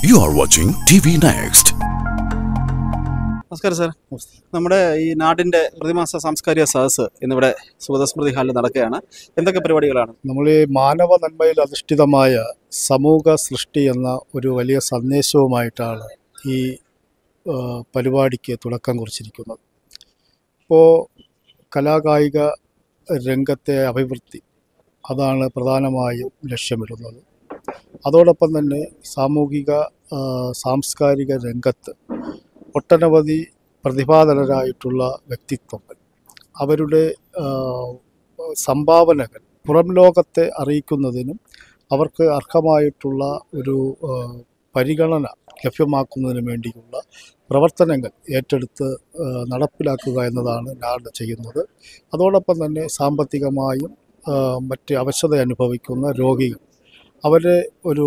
You are watching TV Next. നമസ്കാരം sir നമ്മുടെ ഈ നാടിന്റെ പ്രതിമാസ സാംസ്കാരിക സദസ്സ് ഇന്നിവിടെ സുഗതസ്മൃതി ഹാളിൽ നടക്കുകയാണ് എന്തൊക്കെ പരിപാടികളാണ് നമ്മൾ ഈ മാനവ നന്മയിൽ അധിഷ്ഠിതമായ സമൂഹ സൃഷ്ടി എന്ന ഒരു വലിയ സന്ദേശവുമായിട്ടാണ് ഈ ആ, പരിപാടിക്ക് തുടക്കം കുറിച്ചിരിക്കുന്നത് ഇപ്പോൾ കലാകായിക രംഗത്തെ അഭിവൃദ്ധി അതാണ് പ്രധാനമായും ലക്ഷ്യമിടുന്നത് അതോടൊപ്പം തന്നെ സാമൂഹിക ആ, സാംസ്കാരിക രംഗത്ത് ഒട്ടനവധി പ്രതിഭാധനരായിട്ടുള്ള വ്യക്തിത്വങ്ങൾ അവരുടെ ആ, സംഭാവനകൾ പുറം ലോകത്തെ അറിയിക്കുന്നതിനും അവർക്ക് അർഹമായിട്ടുള്ള ഒരു ആ, പരിഗണന ലഭ്യമാക്കുന്നതിന് വേണ്ടിയുള്ള പ്രവർത്തനങ്ങൾ ഏറ്റെടുത്ത് ആ, നടപ്പിലാക്കുക എന്നതാണ് നാട് ചെയ്യുന്നത് അതോടൊപ്പം തന്നെ സാമ്പത്തികമായും ആ, മറ്റ് അവശത അനുഭവിക്കുന്ന രോഗികൾ അവരെ ഒരു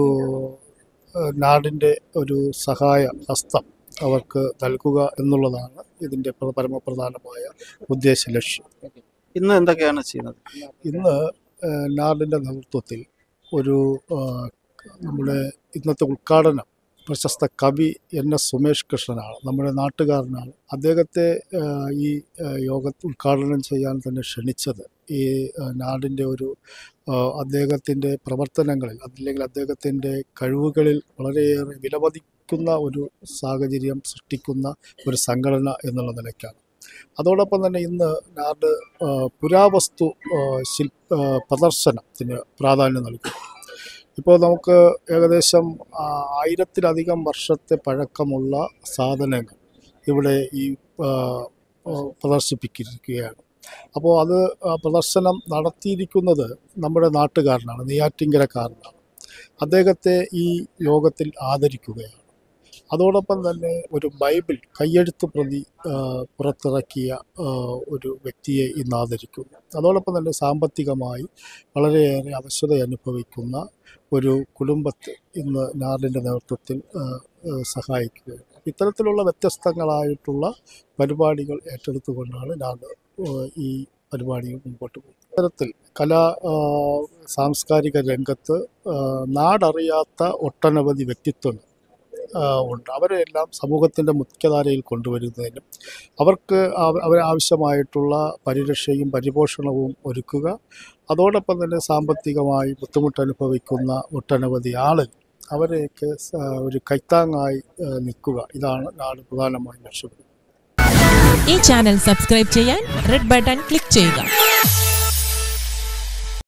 ആ, നാടിൻ്റെ ഒരു സഹായ ഹസ്തം അവർക്ക് നൽകുക എന്നുള്ളതാണ് ഇതിൻ്റെ പ്ര- പരമപ്രധാനമായ ഉദ്ദേശ ലക്ഷ്യം ഇന്ന് എന്തൊക്കെയാണ് ചെയ്യുന്നത് ഇന്ന് ഏഹ്, നാടിൻ്റെ നേതൃത്വത്തിൽ ഒരു ഏഹ്, നമ്മുടെ ഇന്നത്തെ ഉദ്ഘാടനം പ്രശസ്ത കവി എൻ എസ് സുമേഷ് കൃഷ്ണനാണ് നമ്മുടെ നാട്ടുകാരനാണ് അദ്ദേഹത്തെ ഏഹ്, ഈ ഏഹ്, യോഗ ഉദ്ഘാടനം ചെയ്യാൻ തന്നെ ക്ഷണിച്ചത് ഈ ഏഹ്, നാടിൻ്റെ ഒരു ഏഹ്, അദ്ദേഹത്തിൻ്റെ പ്രവർത്തനങ്ങളിൽ അല്ലെങ്കിൽ അദ്ദേഹത്തിൻ്റെ കഴിവുകളിൽ വളരെയേറെ വിലമതിക്കുന്ന ഒരു സാഹചര്യം സൃഷ്ടിക്കുന്ന ഒരു സംഘടന എന്നുള്ള നിലയ്ക്കാണ് അതോടൊപ്പം തന്നെ ഇന്ന് നാട് ആ, പുരാവസ്തു ആ, ശില്പ ആ, പ്രദർശനത്തിന് പ്രാധാന്യം നൽകും ഇപ്പോൾ നമുക്ക് ഏകദേശം ആ, ആയിരത്തിലധികം വർഷത്തെ പഴക്കമുള്ള സാധനങ്ങൾ ഇവിടെ ഈ ആ, ആ, പ്രദർശിപ്പിച്ചിരിക്കുകയാണ് അപ്പോൾ അത് ആ, പ്രദർശനം നടത്തിയിരിക്കുന്നത് നമ്മുടെ നാട്ടുകാരനാണ് നെയ്യാറ്റിങ്കരക്കാരനാണ് അദ്ദേഹത്തെ ഈ യോഗത്തിൽ ആദരിക്കുകയാണ് അതോടൊപ്പം തന്നെ ഒരു ബൈബിൾ കയ്യെഴുത്ത് പ്രതി ആ, പുറത്തിറക്കിയ ആ, ഒരു വ്യക്തിയെ ഇന്ന് ആദരിക്കുന്നു അതോടൊപ്പം തന്നെ സാമ്പത്തികമായി വളരെയേറെ അവശത അനുഭവിക്കുന്ന ഒരു കുടുംബത്തെ ഇന്ന് നാടിൻ്റെ നേതൃത്വത്തിൽ ആ, ആ, സഹായിക്കുകയാണ് ഇത്തരത്തിലുള്ള വ്യത്യസ്തങ്ങളായിട്ടുള്ള പരിപാടികൾ ഏറ്റെടുത്തുകൊണ്ടാണ് നാട് ആ, ഈ പരിപാടികൾ മുമ്പോട്ട് പോകുന്നത് ഇത്തരത്തിൽ കലാ ആ, സാംസ്കാരിക രംഗത്ത് ആ, നാടറിയാത്ത ഒട്ടനവധി വ്യക്തിത്വങ്ങൾ ആ, ഉണ്ട് അവരെല്ലാം സമൂഹത്തിൻ്റെ മുഖ്യധാരയിൽ കൊണ്ടുവരുന്നതിനും അവർക്ക് അവ- അവരാവശ്യമായിട്ടുള്ള പരിരക്ഷയും പരിപോഷണവും ഒരുക്കുക അതോടൊപ്പം തന്നെ സാമ്പത്തികമായി ബുദ്ധിമുട്ട് അനുഭവിക്കുന്ന ഒട്ടനവധി ആളുകൾ അവരെയൊക്കെ സ- ഒരു കൈത്താങ്ങായി ആ, നിൽക്കുക ഇതാണ് നാട് പ്രധാനമായും ലക്ഷ്യമിടുന്നത് ഈ ചാനൽ സബ്സ്ക്രൈബ് ചെയ്യാൻ റെഡ് ബട്ടൺ ക്ലിക്ക് ചെയ്യുക